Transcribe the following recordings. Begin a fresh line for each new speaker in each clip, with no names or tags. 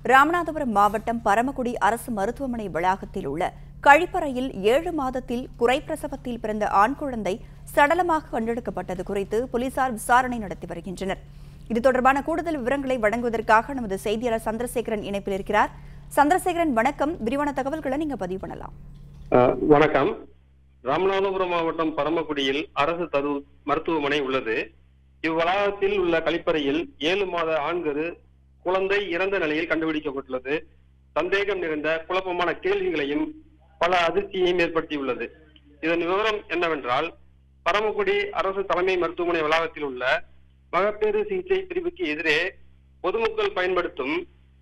ராமநாதபுரம் மாவட்டம் பரமக்குடி அரசு மருத்துவமனை வளாகத்தில் உள்ள கழிப்பறையில் ஏழு மாதத்தில் குறைப்பிரசவத்தில் பிறந்த ஆண் குழந்தை சடலமாக கண்டெடுக்கப்பட்டது குறித்து போலீசார் விசாரணை நடத்தி வருகின்றனர் இது தொடர்பான கூடுதல் விவரங்களை வழங்குவதற்காக நமது செய்தியாளர் சந்திரசேகரன் இணைப்பில் இருக்கிறார் சந்திரசேகரன் வணக்கம் விரிவான தகவல்களை நீங்க பதிவு பண்ணலாம்
அஹ், வணக்கம் ராமநாதபுரம் மாவட்டம் பரமக்குடியில் அரசு தரு மருத்துவமனை உள்ளது இவ்வளாகத்தில் உள்ள கழிப்பறையில் ஏழு மாத ஆண்கரு குழந்தை இறந்த நிலையில் கண்டுபிடிக்கப்பட்டுள்ளது சந்தேகம் நிறைந்த குழப்பமான கேள்விகளையும் பல அதிர்ச்சியையும் ஏற்படுத்தியுள்ளது இதன் விவரம் என்னவென்றால் பரமக்குடி அரசு தலைமை மருத்துவமனை வளாகத்தில் உள்ள மகப்பேறு சிகிச்சை பிரிவுக்கு எதிரே பொதுமக்கள் பயன்படுத்தும்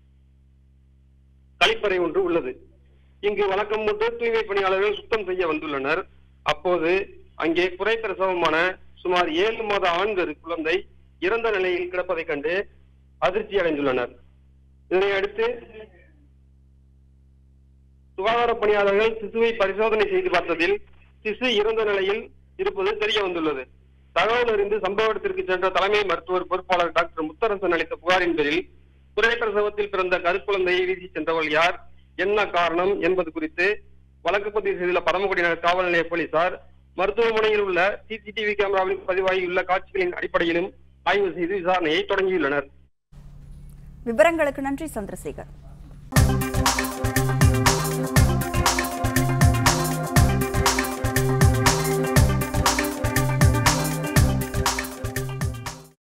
கழிப்பறை ஒன்று உள்ளது இங்கு வழக்கம் போட்டு தூய்மை பணியாளர்கள் சுத்தம் செய்ய வந்துள்ளனர் அப்போது அங்கே குறைப்பிரசவமான சுமார் ஏழு மாத ஆண்கள் குழந்தை இறந்த நிலையில் கிடப்பதைக் கண்டு அதிர்ச்சி அடைந்துள்ளனர் இதனை அடுத்து சுகாதார பணியாளர்கள் சிசுவை பரிசோதனை செய்து பார்த்ததில் சிசு இறந்த நிலையில் இருப்பது தெரிய வந்துள்ளது தகவல் அறிந்து சம்பவ இடத்திற்கு சென்ற தலைமை மருத்துவர் பொறுப்பாளர் டாக்டர் முத்தரசன் அளித்த புகாரின் பேரில் குறைப்பிரசவத்தில் பிறந்த கருக்குழந்தையை வீசி சென்றவள் யார் என்ன காரணம் என்பது குறித்து வழக்கு பதிவு செய்துள்ள பரமக்குடி நகர் காவல் நிலைய போலீசார் மருத்துவமனையில் உள்ள சிசிடிவி கேமராவில் பதிவாகியுள்ள காட்சிகளின் அடிப்படையிலும் ஆய்வு செய்து விசாரணையை தொடங்கியுள்ளனர்
விவரங்களுக்கு நன்றி சந்திரசேகர்